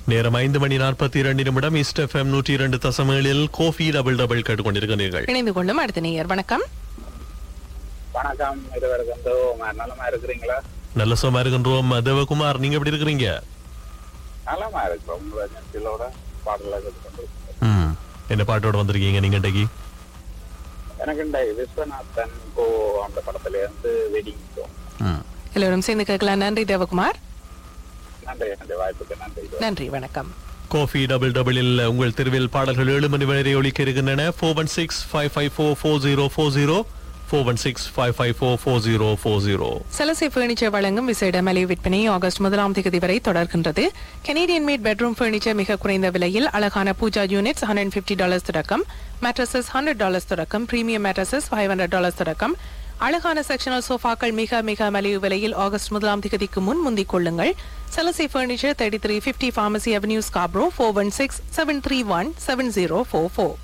நேரம் ஐந்து மணி நாற்பத்தி இரண்டு நிமிடம் ஈஸ்ட் எஃப்எம் நூற்றி இரண்டு தசமேழில் கோஃபி டபுள் டபுள் கேட்டுக்கொண்டிருக்கிறீர்கள் இணைந்து கொள்ளும் அடுத்த நேயர் வணக்கம் வணக்கம் இருவருக்கு வந்து நலமா இருக்கிறீங்களா நல்ல சுகமா இருக்கின்றோம் தேவகுமார் நீங்க எப்படி இருக்கிறீங்க நலமா இருக்கிறோம் உங்களோட நிகழ்ச்சியிலோட பாடல கொண்டு ம் என்ன பாட்டோட வந்திருக்கீங்க நீங்க இன்றைக்கு எனக்கு இந்த விஸ்வநாதன் கோ அந்த படத்துல இருந்து வெடிங் ம் எல்லோரும் சேர்ந்து கேட்கலாம் நன்றி தேவகுமார் நன்றி நன்றி வாய்ப்புக்கு நன்றி நன்றி வணக்கம் கோஃபி டபுள் டபுளில் உங்கள் தெருவில் பாடல்கள் ஏழு மணி வரை ஒலிக்க இருக்கின்றன four one six five five four four zero four zero four one six five five four four zero four zero Salasai furniture வழங்கும் விசேட மலிவு விற்பனை ஆகஸ்ட் முதலாம் தேதி வரை தொடர்கின்றது கனேடியன் மேட் பெட்ரூம் பர்னிச்சர் மிக குறைந்த விலையில் அழகான pooja units hundred fifty dollars தொடக்கம் மேட்ரஸஸ் ஹண்ட்ரட் டாலர்ஸ் தொடக்கம் premium mattresses five hundred dollars தொடக்கம் அழகான செக்ஷனல் சோஃபாக்கள் மிக மிக மலிவு விலையில் ஆகஸ்ட் முதலாம் தேதிக்கு முன் முந்திக் கொள்ளுங்கள் Salasai furniture thirty three fifty pharmacy avenue Scarborough four one six seven three one seven zero four four